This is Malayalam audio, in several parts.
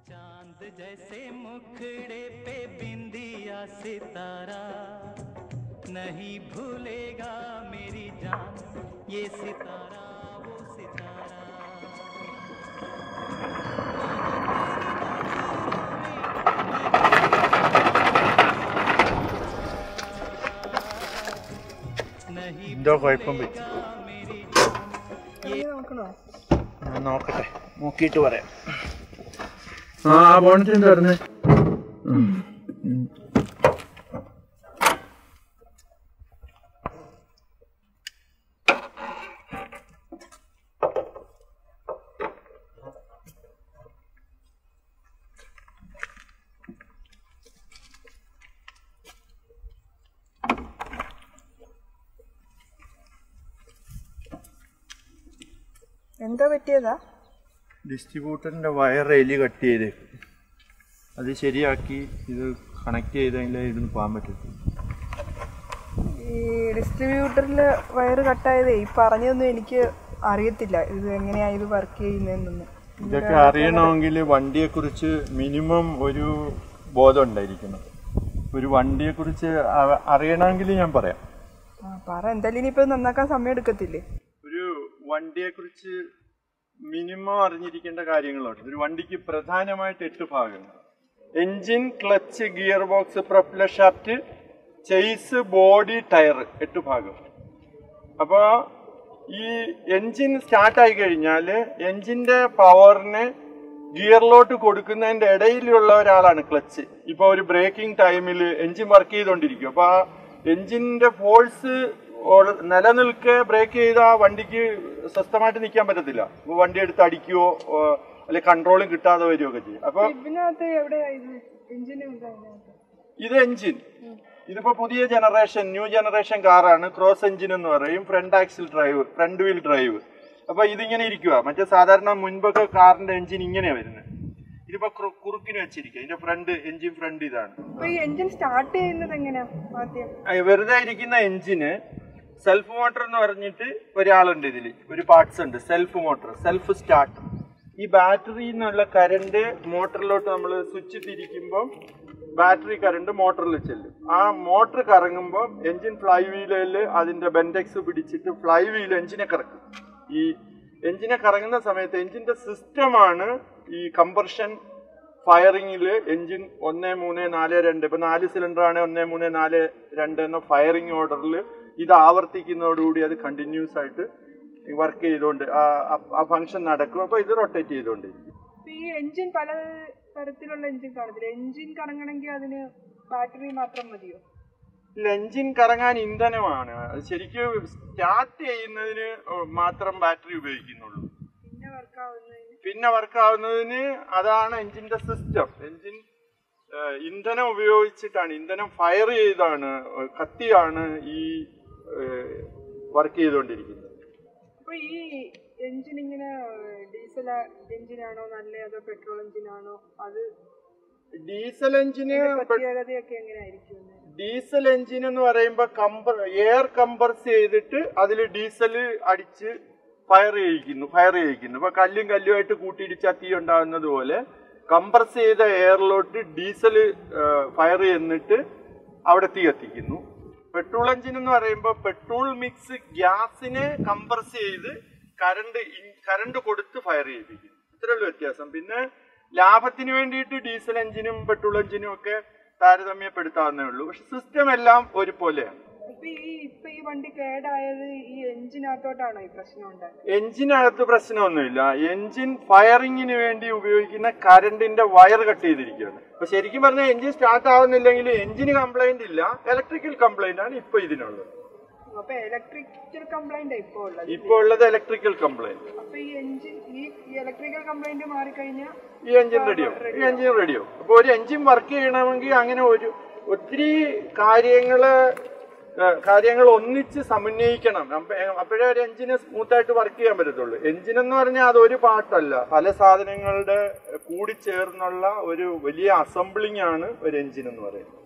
चांद जैसे मुखड़े पे बिंदिया सितारा नहीं भूलेगा मेरी जान ये सितारा वो सितारा नहीं എന്തോ കുഴപ്പം പറ്റി मेरी നോക്കണോ ഞാൻ നോക്കട്ടെ നോക്കിയിട്ട് പറയാം ആ ബോണറ്റ് എന്താ പറഞ്ഞേ എന്താ പറ്റിയതാ ഡിസ്ട്രിബ്യൂട്ടറിന്റെ വയർ എലി കട്ട് ചെയ്ത് അത് ശരിയാക്കി ഇത് കണക്ട് ചെയ്തെങ്കിലേ ഇരുന്ന് പോകാൻ പറ്റത്തുള്ളൂ ഈ ഡിസ്ട്രിബ്യൂട്ടറില് വയറ് കട്ടായതേ ഈ പറഞ്ഞതൊന്നും എനിക്ക് അറിയത്തില്ല ഇത് എങ്ങനെയാ ഇത് വർക്ക് ചെയ്യുന്നതെന്നൊന്നും ഇതൊക്കെ അറിയണമെങ്കിൽ വണ്ടിയെ കുറിച്ച് മിനിമം ഒരു ബോധം ഉണ്ടായിരിക്കണം ഒരു വണ്ടിയെ കുറിച്ച് അറിയണമെങ്കിൽ ഞാൻ പറയാം ആ പറ എന്തായാലും ഇനിയിപ്പോ നന്നാക്കാൻ സമയം എടുക്കത്തില്ലേ ഒരു വണ്ടിയെ കുറിച്ച് മിനിമം അറിഞ്ഞിരിക്കേണ്ട കാര്യങ്ങളുണ്ട് ഒരു വണ്ടിക്ക് പ്രധാനമായിട്ട് എട്ട് ഭാഗങ്ങൾ engine clutch gear box propeller shaft chassis body tyre എട്ട് ഭാഗം അപ്പൊ ഈ എഞ്ചിൻ സ്റ്റാർട്ട് ആയി കഴിഞ്ഞാൽ എഞ്ചിന്റെ പവറിന് ഗിയറിലോട്ട് കൊടുക്കുന്നതിന്റെ ഇടയിലുള്ള ഒരാളാണ് ക്ലച്ച് ഇപ്പൊ ഒരു ബ്രേക്കിംഗ് ടൈമിൽ എഞ്ചിൻ വർക്ക് ചെയ്തുകൊണ്ടിരിക്കും അപ്പൊ ആ എഞ്ചിന്റെ ഫോഴ്സ് നിലനിൽക്കെ ബ്രേക്ക് ചെയ്ത ആ വണ്ടിക്ക് സ്വസ്ഥമായിട്ട് നിൽക്കാൻ പറ്റത്തില്ല അപ്പൊ വണ്ടി എടുത്ത് അടിക്കുകയോ അല്ലെ കൺട്രോളും കിട്ടാതെ വരികയൊക്കെ ചെയ്യും അപ്പൊ ഇതിനകത്ത് എവിടെയാ ഇത് എഞ്ചിന് ഇത് എഞ്ചിൻ ഇതിപ്പോ പുതിയ ജനറേഷൻ ന്യൂ ജനറേഷൻ കാറാണ് ക്രോസ് എഞ്ചിൻ എന്ന് പറയും front axle drive front wheel drive അപ്പൊ ഇതിങ്ങനെ ഇരിക്കുക മറ്റേ സാധാരണ മുൻപൊക്കെ കാറിന്റെ എഞ്ചിൻ ഇങ്ങനെയാ വരുന്നത് ഇതിപ്പോ കുറു- കുറുക്കിന് വെച്ചിരിക്കുക ഇതിന്റെ ഫ്രണ്ട് എഞ്ചിൻ ഫ്രണ്ട് ഇതാണ് അപ്പൊ ഈ എഞ്ചിൻ സ്റ്റാർട്ട് ചെയ്യുന്നത് എങ്ങനെയാ ആദ്യം ആ, വെറുതെ ഇരിക്കുന്ന എഞ്ചിന് സെൽഫ് മോട്ടർ എന്ന് പറഞ്ഞിട്ട് ഒരാളുണ്ട് ഇതിൽ ഒരു പാർട്സ് ഉണ്ട് സെൽഫ് മോട്ടർ സെൽഫ് സ്റ്റാർട്ട് ഈ ബാറ്ററിയിൽ നിന്നുള്ള കറണ്ട് മോട്ടറിലോട്ട് നമ്മൾ സ്വിച്ച് തിരിക്കുമ്പോൾ ബാറ്ററി കറണ്ട് മോട്ടറിൽ ചെല്ലും ആ മോട്ടർ കറങ്ങുമ്പോൾ എഞ്ചിൻ ഫ്ലൈ വീലിൽ അതിന്റെ ബെൻഡെക്സ് പിടിച്ചിട്ട് ഫ്ലൈ വീൽ എഞ്ചിനെ കറക്കും ഈ എഞ്ചിനെ കറങ്ങുന്ന സമയത്ത് എഞ്ചിന്റെ സിസ്റ്റമാണ് ഈ കമ്പർഷൻ ഫയറിംഗിൽ എഞ്ചിൻ ഒന്ന് മൂന്ന് നാല് രണ്ട് ഇപ്പൊ നാല് സിലിണ്ടർ ആണ് ഒന്ന് മൂന്ന് നാല് രണ്ട് എന്ന ഫയറിംഗ് ഓർഡറിൽ ഇത് ആവർത്തിക്കുന്നതോടുകൂടി അത് കണ്ടിന്യൂസ് ആയിട്ട് വർക്ക് ചെയ്തുകൊണ്ട് ആ- ആ- ആ ഫംഗ്ഷൻ നടക്കും അപ്പൊ ഇത് റൊട്ടേറ്റ് ചെയ്തുകൊണ്ടിരിക്കും അപ്പൊ ഈ എഞ്ചിൻ പല തരത്തിലുള്ള എഞ്ചിൻ കാണത്തില്ല എഞ്ചിൻ കറങ്ങണമെങ്കിൽ അതിന് ബാറ്ററി മാത്രം മതിയോ ഇല്ല എഞ്ചിൻ കറങ്ങാൻ ഇന്ധനമാണ് അത് ശരിക്കും സ്റ്റാർട്ട് ചെയ്യുന്നതിന് മാത്രം ബാറ്ററി ഉപയോഗിക്കുന്നുള്ളൂ പിന്നെ വർക്ക് ആവുന്നതിന് പിന്നെ വർക്ക് ആവുന്നതിന് അതാണ് എഞ്ചിന്റെ സിസ്റ്റം എഞ്ചിൻ ഏഹ്, ഇന്ധനം ഉപയോഗിച്ചിട്ടാണ് ഇന്ധനം ഫയർ ചെയ്താണ് ഏഹ്, കത്തിയാണ് ഈ വർക്ക് ചെയ്തുകൊണ്ടിരിക്കുന്നത് അപ്പൊ ഈ എഞ്ചിൻ ഇങ്ങനെ ഡീസൽ എഞ്ചിനാണോ നല്ല അതോ പെട്രോൾ എഞ്ചിനാണോ അത് ഡീസൽ എഞ്ചിന് പ്രത്യേകതയൊക്കെ എങ്ങനെയായിരിക്കും എന്ന്? ഡീസൽ എഞ്ചിൻ എന്ന് പറയുമ്പോൾ കമ്പർ എയർ കമ്പർസ് ചെയ്തിട്ട് അതിൽ ഡീസൽ അടിച്ച് ഫയർ ചെയ്യിക്കുന്നു ഫയർ ചെയ്യിക്കുന്നു ഇപ്പൊ കല്ലും കല്ലുമായിട്ട് കൂട്ടിയിടിച്ചാൽ തീ ഉണ്ടാകുന്നത് പോലെ കംപ്രസ് ചെയ്ത എയറിലോട്ട് ഡീസൽ ഫയർ ചെയ്യുന്നിട്ട് അവിടെ തീ കത്തിക്കുന്നു പെട്രോൾ എഞ്ചിൻ എന്ന് പറയുമ്പോൾ പെട്രോൾ മിക്സ് ഗ്യാസിനെ കംപ്രസ് ചെയ്ത് കറണ്ട് കറണ്ട് കൊടുത്ത് ഫയർ ചെയ്യിപ്പിക്കുന്നു ഇത്രയുള്ള വ്യത്യാസം പിന്നെ ലാഭത്തിന് വേണ്ടിയിട്ട് ഡീസൽ എഞ്ചിനും പെട്രോൾ എഞ്ചിനും ഒക്കെ താരതമ്യപ്പെടുത്താവുന്നേ ഉള്ളൂ പക്ഷെ സിസ്റ്റം എല്ലാം ഒരുപോലെയാണ് ഇപ്പൊ ഈ ഇപ്പൊ ഈ വണ്ടി കേടായത് ഈ എഞ്ചിനകത്തോട്ടാണോ ഈ പ്രശ്നം ഉണ്ടായത് എഞ്ചിനകത്ത് പ്രശ്നമൊന്നുമില്ല എഞ്ചിൻ ഫയറിങ്ങിന് വേണ്ടി ഉപയോഗിക്കുന്ന കറണ്ടിന്റെ വയർ കട്ട് ചെയ്തിരിക്കുകയാണ് അപ്പൊ ശരിക്കും പറഞ്ഞാൽ എഞ്ചിൻ സ്റ്റാർട്ട് ആവുന്നില്ലെങ്കിൽ എഞ്ചിന് കംപ്ലൈന്റ് ഇല്ല ഇലക്ട്രിക്കൽ കംപ്ലൈന്റ് ആണ് ഇപ്പൊ ഇതിനുള്ളത് അപ്പൊ ഇലക്ട്രിക്കൽ കംപ്ലൈന്റ് ഇപ്പൊ ഉള്ളത് ഇപ്പൊ ഉള്ളത് ഇലക്ട്രിക്കൽ കംപ്ലൈന്റ് അപ്പൊ ഈ എഞ്ചിൻ ഈ ഇലക്ട്രിക്കൽ കംപ്ലൈന്റ് മാറിക്കഴിഞ്ഞാൽ ഈ എഞ്ചിൻ റെഡിയാവും ഈ എഞ്ചിൻ റെഡിയാവും അപ്പൊ ഒരു എഞ്ചിൻ വർക്ക് ചെയ്യണമെങ്കിൽ അങ്ങനെ ഒരു ഒത്തിരി കാര്യങ്ങള് ഏഹ്, കാര്യങ്ങൾ ഒന്നിച്ച് സമന്വയിക്കണം അപ്പ- അപ്പോഴേ ഒരു എഞ്ചിന് സ്മൂത്ത് ആയിട്ട് വർക്ക് ചെയ്യാൻ പറ്റത്തുള്ളൂ എഞ്ചിൻ എന്ന് പറഞ്ഞാൽ അത് ഒരു പാർട്ടല്ല പല സാധനങ്ങളുടെ കൂടിച്ചേർന്നുള്ള ഒരു വലിയ അസംബ്ലിംഗ് ആണ് ഒരു എഞ്ചിൻ എന്ന് പറയുന്നത്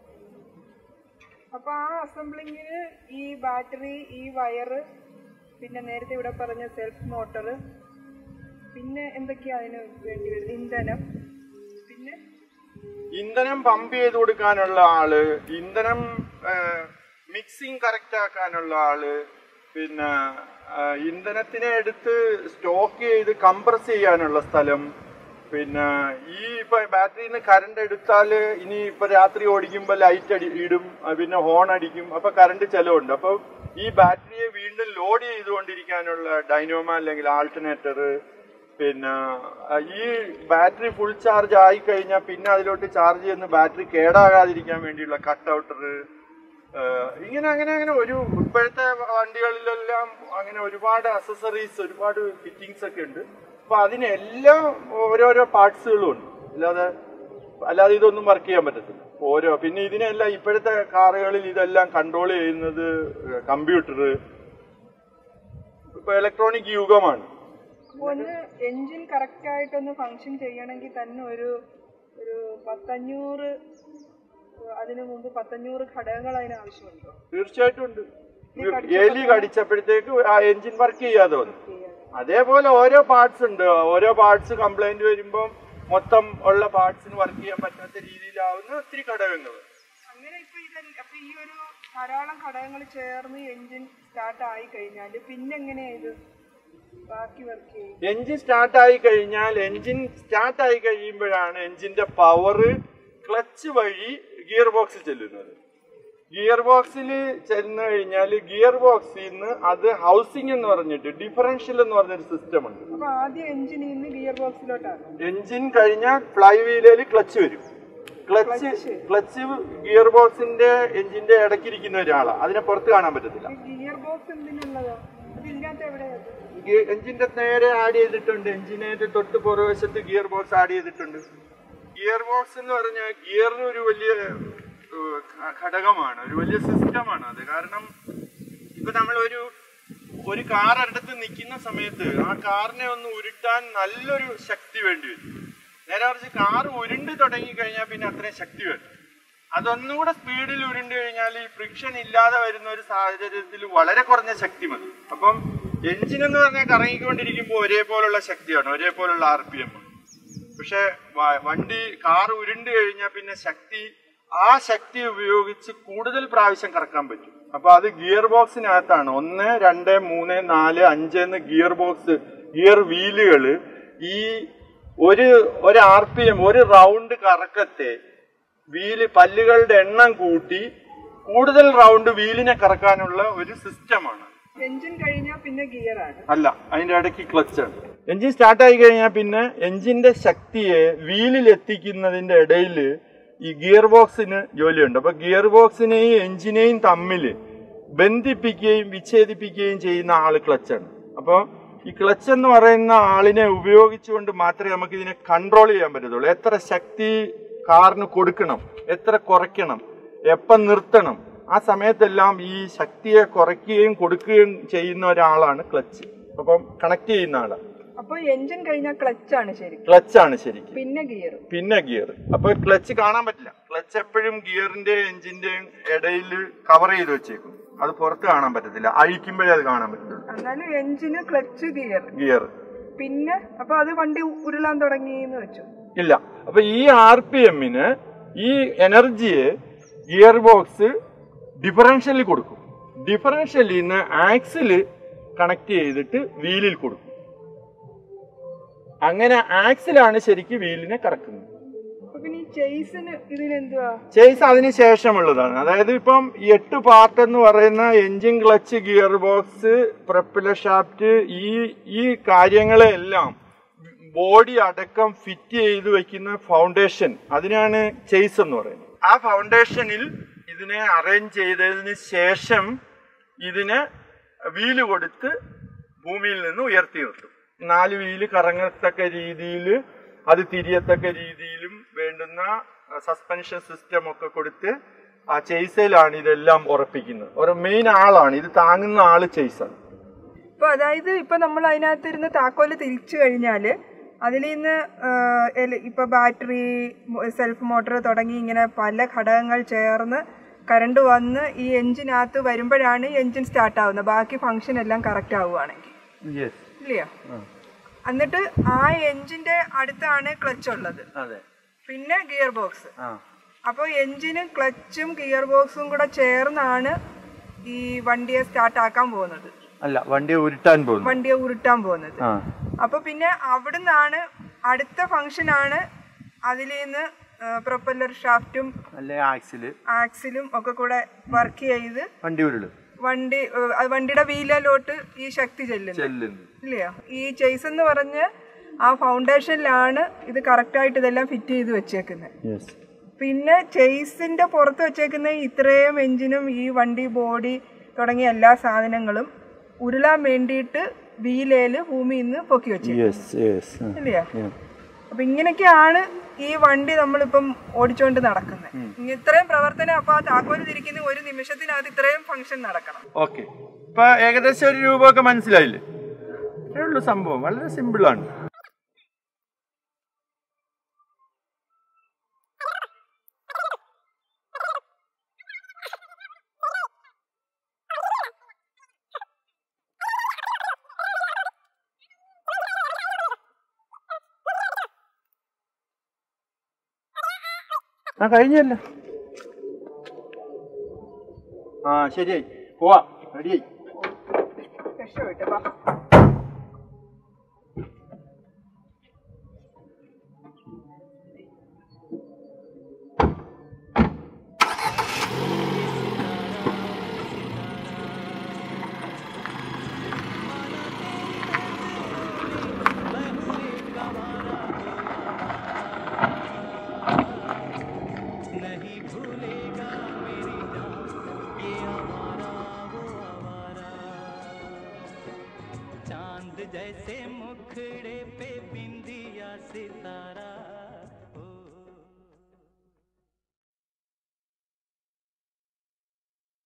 അപ്പൊ ആ അസംബ്ലിങ്ങിന് ഈ ബാറ്ററി ഈ വയറ് പിന്നെ നേരത്തെ ഇവിടെ പറഞ്ഞ സെൽഫ് മോട്ടർ പിന്നെ എന്തൊക്കെയാ അതിന് വേണ്ടി വരുന്നത് ഇന്ധനം പിന്നെ ഇന്ധനം പമ്പ് ചെയ്ത് കൊടുക്കാനുള്ള ആള് ഇന്ധനം മിക്സിങ് കറക്റ്റ് ആക്കാനുള്ള ആള് പിന്നെ ആ, ഇന്ധനത്തിനെ എടുത്ത് സ്റ്റോക്ക് ചെയ്ത് കംപ്രസ് ചെയ്യാനുള്ള സ്ഥലം പിന്നെ ഈ ഇപ്പൊ ബാറ്ററിയിൽ നിന്ന് കറണ്ട് എടുത്താൽ ഇനി ഇപ്പൊ രാത്രി ഓടിക്കുമ്പോൾ ലൈറ്റ് അടി ഇടും ആ, പിന്നെ ഹോൺ അടിക്കും അപ്പൊ കറണ്ട് ചെലവുണ്ട് അപ്പൊ ഈ ബാറ്ററിയെ വീണ്ടും ലോഡ് ചെയ്തുകൊണ്ടിരിക്കാനുള്ള ഡൈനോമ അല്ലെങ്കിൽ ആൾട്ടർനേറ്റർ പിന്നെ ആ, ഈ ബാറ്ററി ഫുൾ ചാർജ് ആയി കഴിഞ്ഞാൽ പിന്നെ അതിലോട്ട് ചാർജ് ചെയ്യുന്ന ബാറ്ററി കേടാകാതിരിക്കാൻ വേണ്ടിയുള്ള കട്ട് ഔട്ടർ ഇങ്ങനെ അങ്ങനെ അങ്ങനെ ഒരു ഇപ്പോഴത്തെ വണ്ടികളിലെല്ലാം അങ്ങനെ ഒരുപാട് അസസറീസ് ഒരുപാട് ഫിറ്റിങ്സ് ഒക്കെ ഉണ്ട് അപ്പൊ അതിനെല്ലാം ഓരോരോ പാർട്സുകളും ഉണ്ട് അല്ലാതെ അല്ലാതെ ഇതൊന്നും വർക്ക് ചെയ്യാൻ പറ്റത്തില്ല ഓരോ പിന്നെ ഇതിനെല്ലാം ഇപ്പോഴത്തെ കാറുകളിൽ ഇതെല്ലാം കൺട്രോൾ ചെയ്യുന്നത് കമ്പ്യൂട്ടർ ഇപ്പൊ ഇലക്ട്രോണിക് യുഗമാണ് അപ്പൊ ഒന്ന് എൻജിൻ കറക്റ്റ് ആയിട്ടൊന്ന് ഫങ്ഷൻ ചെയ്യണമെങ്കിൽ തന്നെ ഒരു ഒരു പത്തഞ്ഞൂറ് അതിനു മുമ്പ് പത്തഞ്ഞൂറ് ഘടകങ്ങൾ അതിന് ആവശ്യമുണ്ടോ തീർച്ചയായിട്ടും ഉണ്ട് എലി കടിച്ചപ്പോഴത്തേക്ക് ആ എഞ്ചിൻ വർക്ക് ചെയ്യാതെ വന്നു അതേപോലെ ഓരോ പാർട്സ് ഉണ്ട് ഓരോ പാർട്സ് കംപ്ലൈന്റ് വരുമ്പോൾ മൊത്തം ഉള്ള പാർട്സിന് വർക്ക് ചെയ്യാൻ പറ്റാത്ത രീതിയിലാവുന്ന ഒത്തിരി ഘടകങ്ങൾ അങ്ങനെ ഇപ്പൊ ഇതല്ല അപ്പൊ ഈ ഒരു ധാരാളം ഘടകങ്ങൾ ചേർന്ന് എൻജിൻ സ്റ്റാർട്ട് ആയി കഴിഞ്ഞാൽ പിന്നെ എങ്ങനെയാ ഇത് ബാക്കി വർക്ക് ചെയ്യും എഞ്ചിൻ സ്റ്റാർട്ട് ആയി കഴിഞ്ഞാൽ എഞ്ചിൻ സ്റ്റാർട്ട് ആയി കഴിയുമ്പോഴാണ് എഞ്ചിന്റെ പവർ ക്ലച്ച് വഴി ഗിയർ ബോക്സിൽ ചെല്ലുന്നത് ഗിയർ ബോക്സിൽ ചെന്ന് കഴിഞ്ഞാൽ ഗിയർ ബോക്സിൽ നിന്ന് അത് ഹൗസിംഗ് എന്ന് പറഞ്ഞിട്ട് ഡിഫറൻഷ്യൽ എന്ന് പറഞ്ഞൊരു സിസ്റ്റം ഉണ്ട് അപ്പൊ ആദ്യം എൻജിനിൽ നിന്ന് ഗിയർ ബോക്സിലോട്ടാണ് എഞ്ചിൻ കഴിഞ്ഞാൽ ഫ്ലൈ വീലിൽ ക്ലച്ച് വരും ക്ലച്ച് ക്ലച്ച് ഗിയർ ബോക്സിന്റെ എഞ്ചിന്റെ ഇടയ്ക്കിരിക്കുന്ന ഒരാളാണ് അതിനെ പുറത്ത് കാണാൻ പറ്റത്തില്ല ഗിയർ ബോക്സ് എന്തിനുള്ളതാ അതില്ലാത്ത എവിടെയാ ഗി- എഞ്ചിന്റെ നേരെ ആഡ് ചെയ്തിട്ടുണ്ട് എഞ്ചിനേറ്റ് തൊട്ട് പുറവശത്ത് ഗിയർ ബോക്സ് ആഡ് ചെയ്തിട്ടുണ്ട് ഗിയർ ബോക്സ് എന്ന് പറഞ്ഞാൽ ഗിയർ ഒരു വലിയ ഏഹ്, ഘ- ഘടകമാണ് ഒരു വലിയ സിസ്റ്റമാണ് അത് കാരണം ഇപ്പൊ നമ്മൾ ഒരു ഒരു കാർ അടുത്ത് നിൽക്കുന്ന സമയത്ത് ആ കാറിനെ ഒന്ന് ഉരുട്ടാൻ നല്ലൊരു ശക്തി വേണ്ടി വരും നേരെ മറിച്ച് കാർ ഉരുണ്ട് തുടങ്ങി കഴിഞ്ഞാൽ പിന്നെ അത്രയും ശക്തി വേണ്ട അതൊന്നുകൂടെ സ്പീഡിൽ ഉരുണ്ട് കഴിഞ്ഞാൽ ഈ ഫ്രിക്ഷൻ ഇല്ലാതെ വരുന്ന ഒരു സാഹചര്യത്തിൽ വളരെ കുറഞ്ഞ ശക്തി മതി അപ്പം എഞ്ചിൻ എന്ന് പറഞ്ഞാൽ കറങ്ങിക്കൊണ്ടിരിക്കുമ്പോൾ ഒരേപോലുള്ള ശക്തിയാണ് ഒരേപോലുള്ള ആർ പി എം പക്ഷെ വ- വണ്ടി കാർ ഉരുണ്ട് കഴിഞ്ഞാൽ പിന്നെ ശക്തി ആ ശക്തി ഉപയോഗിച്ച് കൂടുതൽ പ്രാവശ്യം കറക്കാൻ പറ്റും അപ്പൊ അത് ഗിയർ ബോക്സിനകത്താണ് ഒന്ന് രണ്ട് മൂന്ന് നാല് അഞ്ച് എന്ന് ഗിയർ ബോക്സ് ഗിയർ വീലുകള് ഈ ഒരു ഒരു ആർ പി എം ഒരു റൗണ്ട് കറക്കത്തെ വീല് പല്ലുകളുടെ എണ്ണം കൂട്ടി കൂടുതൽ റൗണ്ട് വീലിനെ കറക്കാനുള്ള ഒരു സിസ്റ്റമാണ് എൻജിൻ കഴിഞ്ഞാൽ പിന്നെ ഗിയർ ആണ് അല്ല അതിന്റെ ഇടയ്ക്ക് ക്ലച്ച് ആണ് എഞ്ചിൻ സ്റ്റാർട്ട് ആയി കഴിഞ്ഞാൽ പിന്നെ എഞ്ചിന്റെ ശക്തിയെ വീലിൽ എത്തിക്കുന്നതിന്റെ ഇടയിൽ ഈ ഗിയർ ബോക്സിന് ജോലിയുണ്ട് അപ്പൊ ഗിയർ ബോക്സിനെയും എഞ്ചിനെയും തമ്മിൽ ബന്ധിപ്പിക്കുകയും വിച്ഛേദിപ്പിക്കുകയും ചെയ്യുന്ന ആള് ക്ലച്ചാണ് അപ്പോൾ ഈ ക്ലച്ച് എന്ന് പറയുന്ന ആളിനെ ഉപയോഗിച്ചുകൊണ്ട് മാത്രമേ നമുക്ക് ഇതിനെ കൺട്രോൾ ചെയ്യാൻ പറ്റത്തുള്ളൂ എത്ര ശക്തി കാറിന് കൊടുക്കണം എത്ര കുറയ്ക്കണം എപ്പം നിർത്തണം ആ സമയത്തെല്ലാം ഈ ശക്തിയെ കുറയ്ക്കുകയും കൊടുക്കുകയും ചെയ്യുന്ന ഒരാളാണ് ക്ലച്ച് അപ്പം കണക്ട് ചെയ്യുന്ന ആളാണ് അപ്പൊ എൻജിൻ കഴിഞ്ഞാൽ ക്ലച്ച് ആണ് ശരിക്കും ക്ലച്ച് ആണ് ശരിക്കും പിന്നെ ഗിയർ പിന്നെ ഗിയർ അപ്പൊ ക്ലച്ച് കാണാൻ പറ്റില്ല ക്ലച്ച് എപ്പോഴും ഗിയറിന്റെ എഞ്ചിന്റെയും ഇടയിൽ കവർ ചെയ്ത് വെച്ചേക്കും അത് പുറത്ത് കാണാൻ പറ്റത്തില്ല അഴിക്കുമ്പോഴേ അത് കാണാൻ പറ്റുള്ളൂ എന്നാലും എൻജിന് ക്ലച്ച് ഗിയർ ഗിയർ പിന്നെ അപ്പൊ അത് വണ്ടി ഉരുളാൻ തുടങ്ങി എന്ന് വെച്ചു ഇല്ല അപ്പൊ ഈ ആർ പി എമ്മിന് ഈ എനർജിയെ ഗിയർ ബോക്സ് ഡിഫറൻഷ്യലിൽ കൊടുക്കും ഡിഫറൻഷ്യലിൽ നിന്ന് ആക്സില് കണക്ട് ചെയ്തിട്ട് വീലിൽ കൊടുക്കും അങ്ങനെ ആക്സിലാണ് ശരിക്കും വീലിനെ കറക്കുന്നത് അപ്പൊ പിന്നെ ഈ ചേസിന് ഇതിനെന്തുവാ ചേസ് അതിന് ശേഷമുള്ളതാണ് അതായത് ഇപ്പം ഈ എട്ട് പാർട്ട് എന്ന് പറയുന്ന engine clutch gear box propeller shaft ഈ ഈ കാര്യങ്ങളെല്ലാം ബോഡി അടക്കം ഫിറ്റ് ചെയ്ത് വെക്കുന്ന ഫൗണ്ടേഷൻ അതിനാണ് ചേസ് എന്ന് പറയുന്നത് ആ ഫൗണ്ടേഷനിൽ ഇതിനെ അറേഞ്ച് ചെയ്തതിന് ശേഷം ഇതിന് വീല് കൊടുത്ത് ഭൂമിയിൽ നിന്ന് ഉയർത്തി നിർത്തും നാല് വീല് കറങ്ങത്തക്ക രീതിയിൽ അത് തിരിയത്തക്ക രീതിയിലും വേണ്ടുന്ന സസ്പെൻഷൻ സിസ്റ്റം ഒക്കെ കൊടുത്ത് ആ ചെയ്സയിലാണ് ഇതെല്ലാം ഉറപ്പിക്കുന്നത് ഒരു മെയിൻ ആളാണ് ഇത് താങ്ങുന്ന ആള് ചെയ്സാണ് ഇപ്പൊ അതായത് ഇപ്പൊ നമ്മൾ അതിനകത്ത് ഇരുന്ന് താക്കോല് തിരിച്ചു കഴിഞ്ഞാല് അതിൽ നിന്ന് ആഹ്, എല- ഇപ്പൊ ബാറ്ററി സെൽഫ് മോട്ടോർ തുടങ്ങി ഇങ്ങനെ പല ഘടകങ്ങൾ ചേർന്ന് കറണ്ട് വന്ന് ഈ എഞ്ചിനകത്ത് വരുമ്പോഴാണ് എഞ്ചിൻ സ്റ്റാർട്ട് ആവുന്നത് ബാക്കി ഫംഗ്ഷൻ എല്ലാം കറക്റ്റ് ആവുകയാണെങ്കിൽ ഇല്ലയോ എന്നിട്ട് ആ എഞ്ചിന്റെ അടുത്താണ് ക്ലച്ച് ഉള്ളത് അതെ പിന്നെ ഗിയർ ബോക്സ് ആ അപ്പോൾ എഞ്ചിനും ക്ലച്ചും ഗിയർ ബോക്സും കൂടെ ചേർന്നാണ് ഈ വണ്ടിയെ സ്റ്റാർട്ട് ആക്കാൻ പോകുന്നത് അല്ല വണ്ടി ഉരുട്ടാൻ പോകുന്നു വണ്ടിയെ ഉരുട്ടാൻ പോകുന്നത് ആ അപ്പൊ പിന്നെ അവിടുന്നാണ് അടുത്ത ഫംഗ്ഷനാണ് അതിൽ നിന്ന് പ്രൊപ്പല്ലർ ഷാഫ്റ്റും അല്ലെ ആക്സില് ആക്സിലും ഒക്കെ കൂടെ വർക്ക് ചെയ്ത് വണ്ടി ഉരുള് വണ്ടി ഏഹ്, അത് വണ്ടിയുടെ വീലിലോട്ട് ഈ ശക്തി ചെല്ലുന്നു ചെല്ലുന്നു ഇല്ലയോ ഈ ചേസ് എന്ന് പറഞ്ഞ് ആ ഫൗണ്ടേഷനിലാണ് ഇത് കറക്റ്റായിട്ട് ഇതെല്ലാം ഫിറ്റ് ചെയ്ത് വെച്ചേക്കുന്നത് യെസ് പിന്നെ ചേസിന്റെ പുറത്ത് വെച്ചേക്കുന്ന ഇത്രയും എഞ്ചിനും ഈ വണ്ടി ബോഡി തുടങ്ങിയ എല്ലാ സാധനങ്ങളും ഉരുളാൻ വേണ്ടിയിട്ട് വീലേല് ഭൂമിയിൽ നിന്ന് പൊക്കി വെച്ചു യെസ് യെസ് ഇല്ലയോ അപ്പൊ ഇങ്ങനെയൊക്കെയാണ് ഈ വണ്ടി നമ്മളിപ്പം ഓടിച്ചുകൊണ്ട് നടക്കുന്നത് ഇത്രയും പ്രവർത്തനം അപ്പൊ ആ താക്കോല് തിരിക്കുന്ന ഒരു നിമിഷത്തിനകത്ത് ഇത്രയും ഫംഗ്ഷൻ നടക്കണം ഓക്കെ ഇപ്പൊ ഏകദേശം ഒരു രൂപ ഒക്കെ മനസ്സിലായില്ലേ ഇത്രേ ഉള്ളൂ സംഭവം വളരെ സിമ്പിൾ ആണ് ആ കഴിഞ്ഞല്ലോ ആ ശരിയായി പോവാ റെഡിയായി രക്ഷപ്പെട്ടു വാ. नहीं भूलेगा मेरी जान ये आवारा वो आवारा चांद जैसे